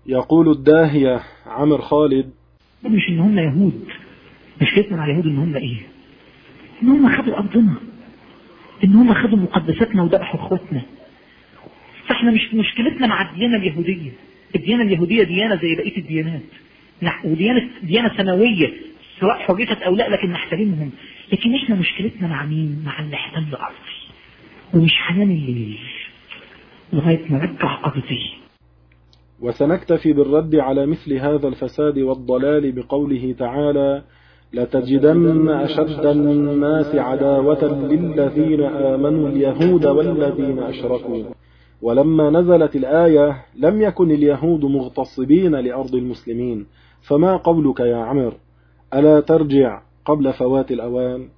يقول الداهية عمر خالد مش ان هم يهود مشكلتنا مع اليهود ان هم ايه ان هم خدوا ارضنا ان هم خدوا مقدساتنا وذبحوا اخواتنا فاحنا مش مشكلتنا مع الديانة اليهودية الديانة اليهودية ديانة زي بقية الديانات نح- وديانة ديانة سماوية سواء حرفت او لا لكن نحترمهم لكن احنا مشكلتنا مع مين مع اللي احتل ارضي ومش حنان الليل لغاية ما رجع ارضي وسنكتفي بالرد على مثل هذا الفساد والضلال بقوله تعالى لتجدن أشد الناس عداوة للذين آمنوا اليهود والذين أشركوا ولما نزلت الآية لم يكن اليهود مغتصبين لأرض المسلمين فما قولك يا عمر ألا ترجع قبل فوات الأوان